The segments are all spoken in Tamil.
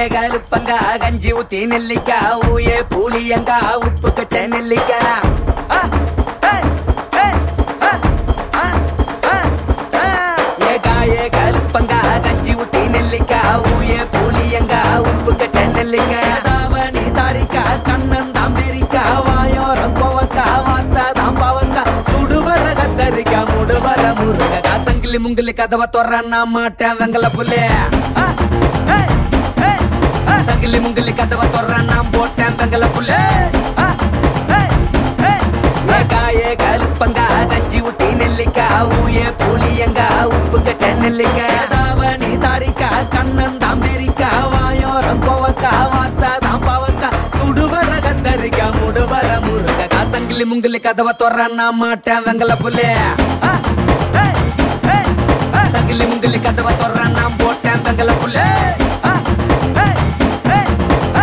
கருப்பங்க கஞ்சி ஊத்தி நெல்லிக்கா ஊயே புளியங்க உப்பு கச்ச நெல்லிக்கா ஆ, ஏய், ஏய், ஆ, ஆ, ஆ, ஆ. ஏகா ஏ கருப்பங்க கஞ்சி ஊத்தி நெல்லிக்கா ஊயே புளியங்க உப்பு கச்ச நெல்லிக்கா தாவணி தாரிக்கா கண்ணன் தாம்பேரிக்கா வாயோரம் கோவக்கா வாத்தா தாம்பாவக்கா சுடுவர கத்தரிக்கா முடுவர முருகக்கா சங்கிலி முங்கிலி கதவை தொற நான் மாட்டேன் வெங்கல புள்ளே ஆ, ஏய், ஏய், ஆ. சங்கிலி முங்கிலி கதவை தொற நான் போட்டேன் வெங்கல புள்ளே ஆ, ஏய், ஏய், ஏகா ஏ கருப்பங்க கஞ்சி ஊத்தி நெல்லிக்கா ஊயே புளியங்க உப்பு கச்ச நெல்லிக்கா தாவணி தாரிக்கா கண்ணன் தாம்பேரிக்கா வாயோரம் கோவக்கா வாத்தா தாம்பாவக்கா சுடுவர கத்தரிக்கா முடுவர முருகக்கா சங்கிலி முங்கிலி கதவை தொற நான் மாட்டேன் வெங்கல புள்ளே ஆ, ஏய், ஏய், ஆ. சங்கிலி முங்கிலி கதவை தொற நான் போட்டேன் வெங்கல புள்ளே ஆ, ஏய், ஏய், ஆ.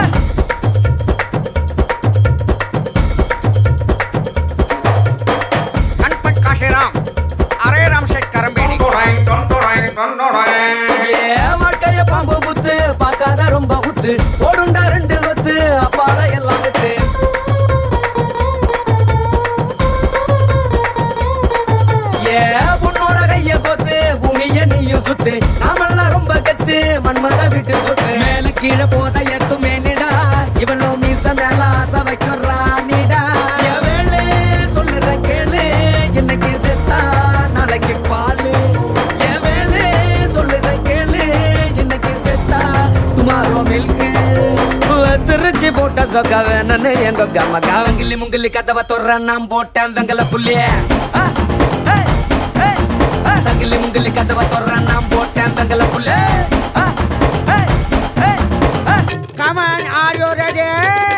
गणपत काशीराम अरे राम शेठ करंबेडी ஏ வாழ்க்கைய பாம்பு குத்து பார்க்காத ரொம்ப குத்து ஓடுண்டா ரெண்டு கொத்து அப்பால எல்லாம் குத்து ஏ பொண்ணோட கைய கொத்து பூமிய நீயும் சுத்து நாமெல்லாம் ரொம்ப கத்து மண்மத விட்டு சுத்து மேல கீழே போத எத்து மேனிடா இவனோ மீச மேல ஆசை வைக்கிறா நீடா என் வேலை சொல்லுற கேளு இன்னைக்கு செத்தா நாளைக்கு பாலு என் வேலை சொல்லுற கேளு இன்னைக்கு செத்தா டுமாரோ மில்கு திருச்சி போட்ட சொக்க வேணும்னு எங்க கம்ம காவங்கிலி முங்கிலி கதவை தொற நான் போட்டேன் வெங்கல புள்ளிய சங்கிலி முங்கிலி கதவை தொற நான் போட்டேன் வெங்கல புள்ள Come on, are you ready?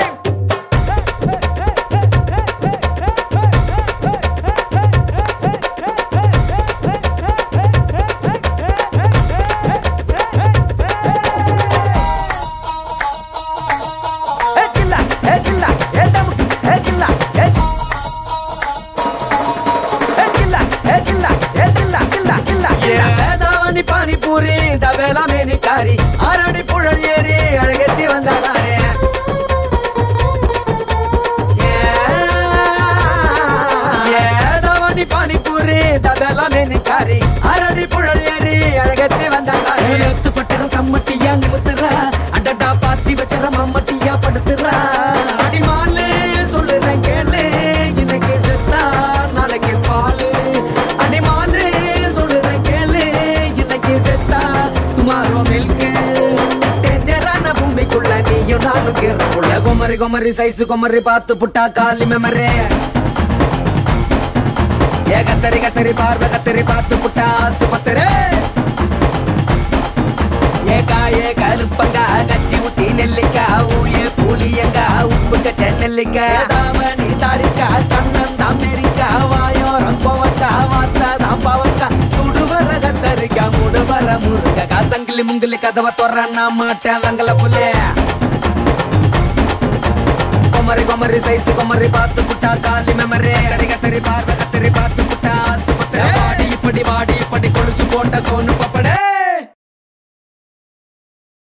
தாவணி பானிபூரி தவேலா மேனிக்காரி ஆரடி புழல் ஏறி அழகத்தி வந்தாலே தாவணி பானிபூரி தவேலா மேனிக்காரி ஆரடி புழல் ஏறி அழகத்தி வந்தாலே எத்து பட்டுற சம்மட்டியா நிமித்துறா அடடா பாத்தி வெட்டுற மம்மட்டியா படுத்துறா அடிமாலு சொல்லுறேன் கேளு இன்னைக்கு செத்தா நாளைக்கு பாலு அடிமாலு சொல்லுறேன் கேளு இன்னைக்கு செத்தா டுமாரோ மில்கு டேஞ்சரான பூமிக்குள்ள நீயும் நானும் கீரக்குள்ள குமரி குமரி சைஸ் குமரி பார்த்து புட்டா காலி மெமரே ஏ கத்தரி கத்தரி பார்வை கத்தரி பார்த்து புட்டா ஆசுபத்திரே ஏகா ஏ கருப்பங்க கச்சி ஊத்தி நெல்லிக்கா ஊயே புளியங்க உப்பு கச்ச நெல்லிக்கா தாவணி தாரிக்கா கண்ணன் தாமேரிக்கா வாயோரம் கோவக்கா வாத்தா தாம்பாவக்கா சுடுவர கத்தரிக்கா முடுவர முருகக்கா சங்கிலி முங்கிலி கதவை தொற நான் மாட்டேன் வெங்கல புள்ளே கொமரி கொமரி சைஸ் கொமரி பார்த்து புட்டா காலி மெமரே கரி கத்தரி பார்வை கத்தரி பார்த்து புட்டா ஆசுபத்திரே வாடி இப்படி வாடி இப்படி கொலுசு போட்ட சோனு பப்படே